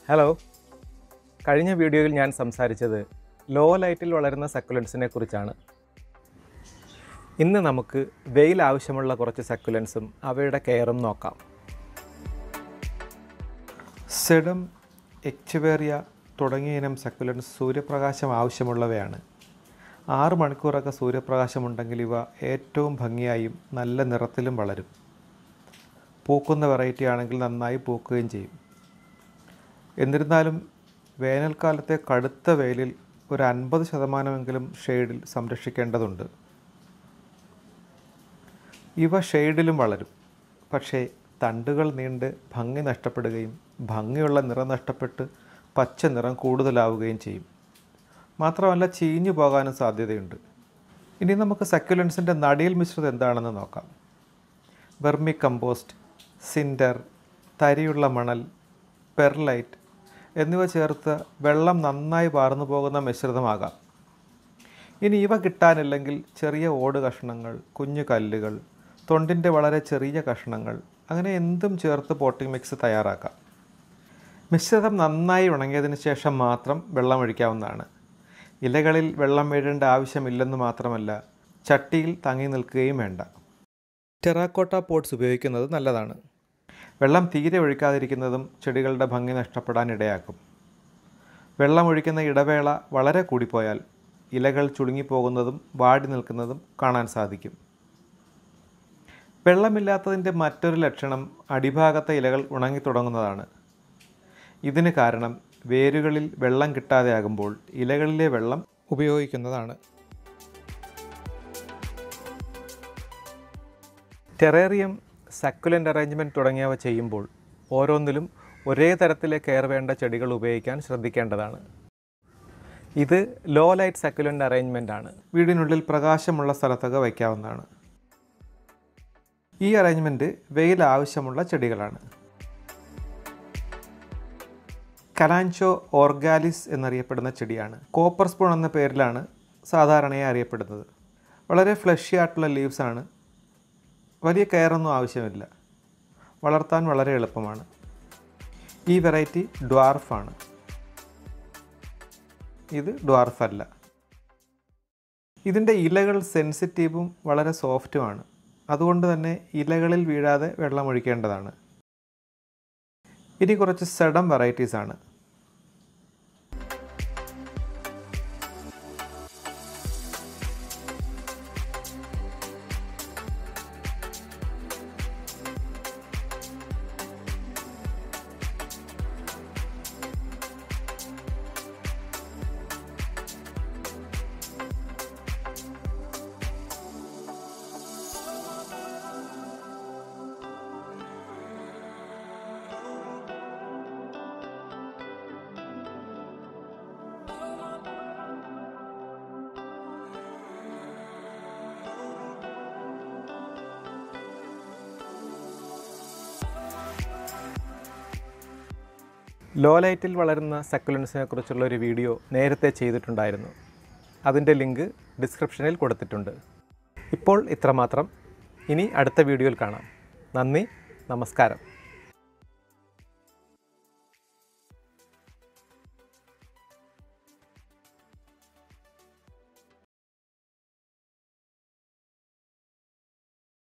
hello കഴിഞ്ഞ വീഡിയോയിൽ ഞാൻ സംസാരിച്ചത് ലോ ലൈറ്റിൽ വളരുന്ന സക്കുലൻസിനെ കുറിച്ചാണ് ഇന്ന് നമുക്ക് വെയിൽ ആവശ്യമുള്ള കുറച്ച് സക്കുലൻസും അവയുടെ കെയറും നോക്കാം സെഡം എക്ചുവേറിയ തുടങ്ങിയ ഇനം സക്കുലൻസ് സൂര്യപ്രകാശം ആവശ്യമുള്ളവയാണ് ആറ് മണിക്കൂറൊക്കെ സൂര്യപ്രകാശമുണ്ടെങ്കിൽ ഇവ ഏറ്റവും ഭംഗിയായും നല്ല നിറത്തിലും വളരും പൂക്കുന്ന വെറൈറ്റി ആണെങ്കിൽ നന്നായി പൂക്കുകയും ചെയ്യും എന്നിരുന്നാലും വേനൽക്കാലത്തെ കടുത്ത വെയിലിൽ ഒരു അൻപത് ശതമാനമെങ്കിലും ഷെയ്ഡിൽ സംരക്ഷിക്കേണ്ടതുണ്ട് ഇവ ഷെയ്ഡിലും വളരും പക്ഷേ തണ്ടുകൾ നീണ്ട് ഭംഗി നഷ്ടപ്പെടുകയും ഭംഗിയുള്ള നിറം നഷ്ടപ്പെട്ട് പച്ച നിറം കൂടുതലാവുകയും ചെയ്യും മാത്രമല്ല ചീഞ്ഞു പോകാനും സാധ്യതയുണ്ട് ഇനി നമുക്ക് സക്യുലൻസിൻ്റെ നടിയൽ മിശ്രിതം എന്താണെന്ന് നോക്കാം വെർമി കമ്പോസ്റ്റ് സിൻഡർ തരിയുള്ള മണൽ പെർലൈറ്റ് എന്നിവ ചേർത്ത് വെള്ളം നന്നായി വാർന്നു പോകുന്ന മിശ്രിതമാകാം ഇനി ഇവ കിട്ടാനില്ലെങ്കിൽ ചെറിയ ഓട് കഷ്ണങ്ങൾ കുഞ്ഞു കല്ലുകൾ തൊണ്ടിൻ്റെ വളരെ ചെറിയ കഷ്ണങ്ങൾ അങ്ങനെ എന്തും ചേർത്ത് പോട്ടിംഗ് മിക്സ് തയ്യാറാക്കാം മിശ്രിതം നന്നായി ഉണങ്ങിയതിന് ശേഷം മാത്രം വെള്ളം ഒഴിക്കാവുന്നതാണ് ഇലകളിൽ വെള്ളം വീഴേണ്ട ആവശ്യമില്ലെന്ന് മാത്രമല്ല ചട്ടിയിൽ തങ്ങി നിൽക്കുകയും വേണ്ട ടെറാക്കോട്ട പോട്ട്സ് ഉപയോഗിക്കുന്നത് നല്ലതാണ് വെള്ളം തീരെ ഒഴിക്കാതിരിക്കുന്നതും ചെടികളുടെ ഭംഗി നഷ്ടപ്പെടാൻ ഇടയാക്കും വെള്ളം ഒഴിക്കുന്ന ഇടവേള വളരെ കൂടിപ്പോയാൽ ഇലകൾ ചുളുങ്ങിപ്പോകുന്നതും വാടി നിൽക്കുന്നതും കാണാൻ സാധിക്കും വെള്ളമില്ലാത്തതിൻ്റെ മറ്റൊരു ലക്ഷണം അടിഭാഗത്തെ ഇലകൾ ഉണങ്ങിത്തുടങ്ങുന്നതാണ് ഇതിന് കാരണം വേരുകളിൽ വെള്ളം കിട്ടാതെയാകുമ്പോൾ ഇലകളിലെ വെള്ളം ഉപയോഗിക്കുന്നതാണ് ടെറേറിയം സക്കുലൻ്റ് അറേഞ്ച്മെൻറ്റ് തുടങ്ങിയവ ചെയ്യുമ്പോൾ ഓരോന്നിലും ഒരേ തരത്തിലെ കെയർ വേണ്ട ചെടികൾ ഉപയോഗിക്കാൻ ശ്രദ്ധിക്കേണ്ടതാണ് ഇത് ലോ ലൈറ്റ് സക്കുലൻ്റ് അറേഞ്ച്മെൻ്റ് ആണ് വീടിനുള്ളിൽ പ്രകാശമുള്ള സ്ഥലത്തൊക്കെ വയ്ക്കാവുന്നതാണ് ഈ അറേഞ്ച്മെൻറ്റ് വെയിൽ ആവശ്യമുള്ള ചെടികളാണ് കലാൻചോ ഓർഗാലിസ് എന്നറിയപ്പെടുന്ന ചെടിയാണ് കോപ്പർ സ്പൂൺ എന്ന പേരിലാണ് സാധാരണയായി അറിയപ്പെടുന്നത് വളരെ ഫ്ലഷി ആയിട്ടുള്ള ലീവ്സ് ആണ് വലിയ കെയറൊന്നും ആവശ്യമില്ല വളർത്താൻ വളരെ എളുപ്പമാണ് ഈ വെറൈറ്റി ഡ്വാർഫാണ് ഇത് ഡ്വാർഫല്ല ഇതിൻ്റെ ഇലകൾ സെൻസിറ്റീവും വളരെ സോഫ്റ്റുമാണ് അതുകൊണ്ട് തന്നെ ഇലകളിൽ വീഴാതെ വെള്ളം ഒഴിക്കേണ്ടതാണ് ഇനി കുറച്ച് സെഡം വെറൈറ്റീസ് ആണ് ലോ ലൈറ്റിൽ വളരുന്ന സക്കുലൻസിനെ കുറിച്ചുള്ള ഒരു വീഡിയോ നേരത്തെ ചെയ്തിട്ടുണ്ടായിരുന്നു അതിൻ്റെ ലിങ്ക് ഡിസ്ക്രിപ്ഷനിൽ കൊടുത്തിട്ടുണ്ട് ഇപ്പോൾ ഇത്രമാത്രം ഇനി അടുത്ത വീഡിയോയിൽ കാണാം നന്ദി നമസ്കാരം